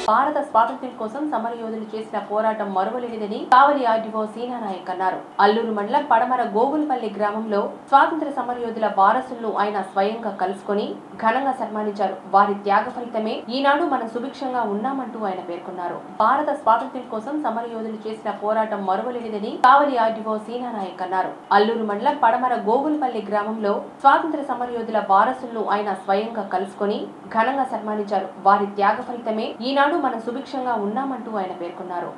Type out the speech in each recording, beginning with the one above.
భారత స్వాతంత్ర్యం కోసం సమరయోధులు చేసిన పోరాటం మరువలేనిదని కావలి ఆర్డీఓ సీనా నాయక్ అన్నారు అల్లూరు మండలం పడమర గోగులపల్లి గ్రామంలో స్వాతంత్ర సమరయోధుల వారసులను ఆయన స్వయంగా కలుసుకొని ఘనంగా సన్మానించారు వారి త్యాగ ఫలితమే ఈనాడు మనం సుభిక్షంగా ఉన్నామంటూ ఆయన పేర్కొన్నారు భారత స్వాతంత్ర్యం కోసం సమరయోధులు చేసిన పోరాటం మరువలేనిదని కావలి ఆర్డీఓ సీనా నాయక్ అన్నారు అల్లూరు మండలం పడమర గోగులపల్లి గ్రామంలో స్వాతంత్ర సమరయోధుల వారసులను ఆయన స్వయంగా కలుసుకొని ఘనంగా సన్మానించారు వారి త్యాగ ఫలితమే ఈనాడు మనం సుభిక్షంగా ఉన్నామంటూ ఆయన పేర్కొన్నారు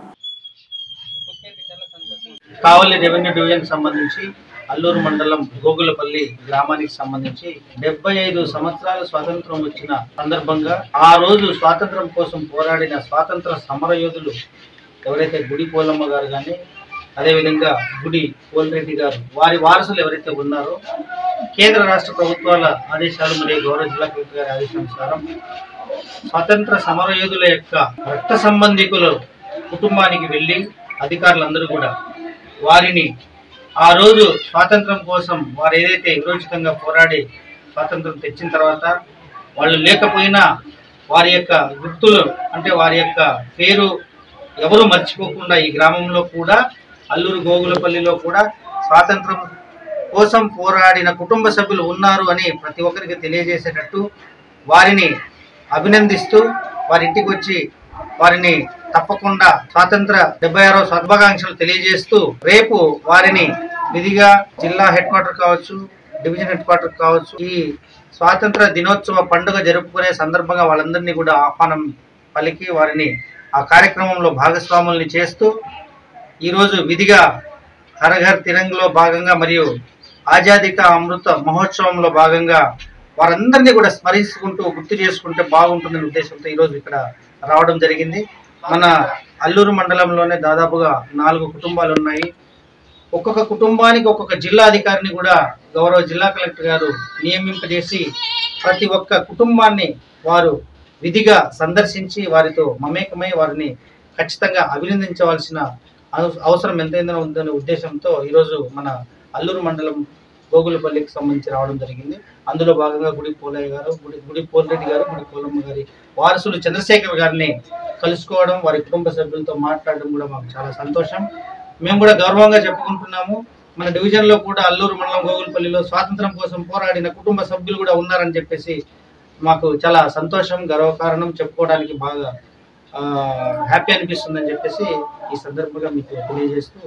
కావలి రెవెన్యూ డివిజన్ సంబంధించి అల్లూరు మండలం గోగులపల్లి గ్రామానికి సంబంధించి డెబ్బై ఐదు సంవత్సరాల స్వాతంత్రం వచ్చిన సందర్భంగా ఆ రోజు స్వాతంత్రం కోసం పోరాడిన స్వాతంత్ర సమరయోధులు ఎవరైతే గుడి పోలమ్మ గారు కానీ అదేవిధంగా గుడి పోలిరెడ్డి గారు వారి వారసులు ఎవరైతే ఉన్నారో కేంద్ర రాష్ట్ర ప్రభుత్వాల ఆదేశాలు మరియు గౌరవ జిల్లా కలెక్టర్ గారి ఆదేశానుసారం స్వాతంత్ర సమరయోధుల యొక్క రక్త సంబంధికుల కుటుంబానికి వెళ్ళి అధికారులందరూ కూడా వారిని ఆ రోజు స్వాతంత్రం కోసం వారు ఏదైతే విరోచితంగా పోరాడి స్వాతంత్రం తెచ్చిన తర్వాత వాళ్ళు లేకపోయినా వారి యొక్క గుర్తులు అంటే వారి యొక్క పేరు ఎవరు మర్చిపోకుండా ఈ గ్రామంలో కూడా అల్లూరు గోగులపల్లిలో కూడా స్వాతంత్రం కోసం పోరాడిన కుటుంబ సభ్యులు ఉన్నారు అని ప్రతి ఒక్కరికి తెలియజేసేటట్టు వారిని అభినందిస్తూ వారి ఇంటికి వచ్చి వారిని తప్పకుండా స్వాతంత్ర డెబ్బై ఆరో శుభాకాంక్షలు తెలియజేస్తూ రేపు వారిని విధిగా జిల్లా హెడ్ క్వార్టర్ కావచ్చు డివిజన్ హెడ్ క్వార్టర్ కావచ్చు ఈ స్వాతంత్ర దినోత్సవ పండుగ జరుపుకునే సందర్భంగా వాళ్ళందరినీ కూడా ఆహ్వానం పలికి వారిని ఆ కార్యక్రమంలో భాగస్వాముల్ని చేస్తూ ఈరోజు విధిగా హర్ ఘర్ తిరంగలో భాగంగా మరియు ఆజాదీ కా అమృత మహోత్సవంలో భాగంగా వారందరినీ కూడా స్మరించుకుంటూ గుర్తు చేసుకుంటే బాగుంటుందనే ఉద్దేశంతో ఈరోజు ఇక్కడ రావడం జరిగింది మన అల్లూరు మండలంలోనే దాదాపుగా నాలుగు కుటుంబాలు ఉన్నాయి ఒక్కొక్క కుటుంబానికి ఒక్కొక్క జిల్లా అధికారిని కూడా గౌరవ జిల్లా కలెక్టర్ గారు నియమింపజేసి ప్రతి ఒక్క కుటుంబాన్ని వారు విధిగా సందర్శించి వారితో మమేకమై వారిని ఖచ్చితంగా అభినందించవలసిన అవ- అవసరం ఎంతైనా ఉందనే ఉద్దేశంతో ఈరోజు మన అల్లూరు మండలం గోగులపల్లికి సంబంధించి రావడం జరిగింది అందులో భాగంగా గుడి పోలయ్య గారు గుడి గుడి పోలిరెడ్డి గారు గుడి పోలమ్మ గారి వారసులు చంద్రశేఖర్ గారిని కలుసుకోవడం వారి కుటుంబ సభ్యులతో మాట్లాడడం కూడా మాకు చాలా సంతోషం మేము కూడా గౌరవంగా చెప్పుకుంటున్నాము మన డివిజన్లో కూడా అల్లూరు మండలం గోగులపల్లిలో స్వాతంత్రం కోసం పోరాడిన కుటుంబ సభ్యులు కూడా ఉన్నారని చెప్పేసి మాకు చాలా సంతోషం గర్వకారణం చెప్పుకోవడానికి బాగా హ్యాపీ అనిపిస్తుందని చెప్పేసి ఈ సందర్భంగా మీకు తెలియజేస్తూ